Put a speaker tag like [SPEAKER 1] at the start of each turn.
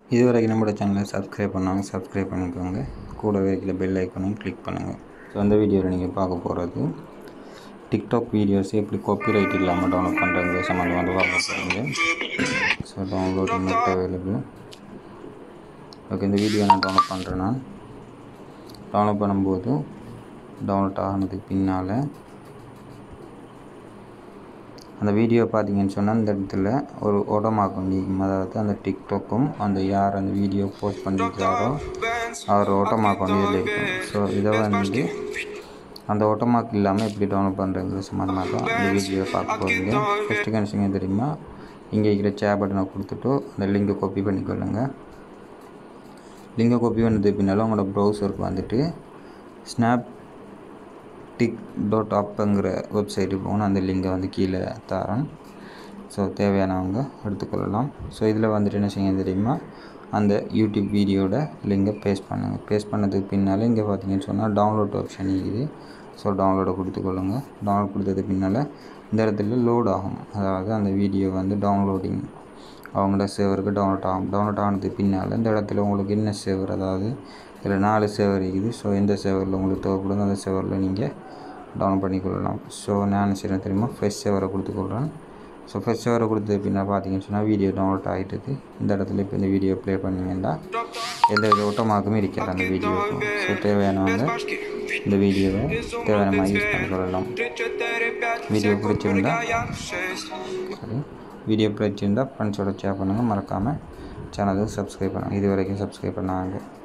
[SPEAKER 1] இது வரைக்கும் நம்மளோட சேனலை சப்ஸ்கிரைப் பண்ணாங்க சப்ஸ்கிரைப் பண்ணிக்கோங்க கூடவே இருக்கிற பெல் ஐக்கனையும் கிளிக் பண்ணுங்கள் ஸோ அந்த வீடியோவில் நீங்கள் பார்க்க போகிறது டிக்டாக் வீடியோஸ் எப்படி காப்பிரைட் இல்லாமல் டவுன்லோட் பண்ணுறது சம்மந்தமாக வந்து பார்க்க போகிறீங்க so downloading net available okay இந்த வீடியோ நான் டவுன்லோட் பண்ணுறேன் நான் டவுன்லோட் பண்ணும்போது டவுன்லோட் ஆனதுக்கு பின்னால் அந்த வீடியோ பார்த்தீங்கன்னு சொன்னால் அந்த இடத்துல ஒரு ஓட்டமாக்கும் நீக்கும் அதாவது அந்த டிக்டாக்கும் அந்த யார் அந்த வீடியோ போஸ்ட் பண்ணியிருக்காரோ அவர் ஓட்டமாக்கும் இதில் இருக்கும் ஸோ இதை வந்து அந்த ஓட்டமாக்கு இல்லாமல் எப்படி டவுன்லோட் பண்ணுறது சம்மந்தமாக தான் அந்த வீடியோ பார்க்க போகிறீங்க ஃபஸ்ட்டு கணிச்சிங்க தெரியுமா இங்கே இருக்கிற சே பட்டனை கொடுத்துட்டு அந்த லிங்கை காப்பி பண்ணிக்கொள்ளுங்க லிங்கை காப்பி பண்ணது பின்னால் உங்களோட ப்ரௌசருக்கு வந்துட்டு ஸ்னாப் டிக் டாட் அப்புங்கிற வெப்சைட்டுக்கு போகணும் அந்த லிங்கை வந்து கீழே தரேன் ஸோ தேவையானவங்க எடுத்துக்கொள்ளலாம் ஸோ இதில் வந்துட்டு என்ன செய்ய தெரியுமா அந்த யூடியூப் வீடியோட லிங்கை பேஸ்ட் பண்ணுங்கள் பேஸ்ட் பண்ணதுக்கு பின்னால் இங்கே பார்த்தீங்கன்னு சொன்னால் டவுன்லோட் ஆப்ஷன் இருக்குது ஸோ டவுன்லோடை கொடுத்துக்கொள்ளுங்க டவுன்லோட் கொடுத்ததுக்கு பின்னால் இந்த இடத்துல லோட் ஆகும் அதாவது அந்த வீடியோ வந்து டவுன்லோடிங் அவங்களோட சேவருக்கு டவுன்லோட் ஆகும் டவுன்லோட் ஆனதுக்கு பின்னால் இந்த இடத்துல உங்களுக்கு என்ன சேவர் அதாவது இதில் நாலு சேவர் இருக்குது ஸோ எந்த சேவரில் உங்களுக்கு தேவைப்படுதோ அந்த சேவரில் நீங்கள் டவுன்லோட் பண்ணிக்கொள்ளலாம் ஸோ நான் செய்கிறேன் தெரியுமா ஃப்ரெஷ் சேவரை கொடுத்துக்கொள்கிறேன் ஸோ ஃப்ரெஷ் சேவரை கொடுத்தது பின்னால் பார்த்தீங்கன்னு சொன்னால் வீடியோ டவுன்லோட் ஆகிட்டுது இந்த இடத்துல இப்போ இந்த வீடியோ ப்ளே பண்ணிங்கன்னா எந்த வித ஓட்டமாக்குமே இருக்காது அந்த வீடியோவுக்கு ஸோ தேவையானவங்க இந்த வீடியோவை தேவையான மாதிரி யூஸ் பண்ணிக்கொள்ளலாம் வீடியோ பிடிச்சிருந்தா சரி வீடியோ பிடிச்சிருந்தா ஃப்ரெண்ட்ஸோட ஷேர் பண்ணுங்கள் மறக்காமல் சேனலை சப்ஸ்கிரைப் பண்ணுங்கள் இது வரைக்கும் சப்ஸ்கிரைப் பண்ணாங்க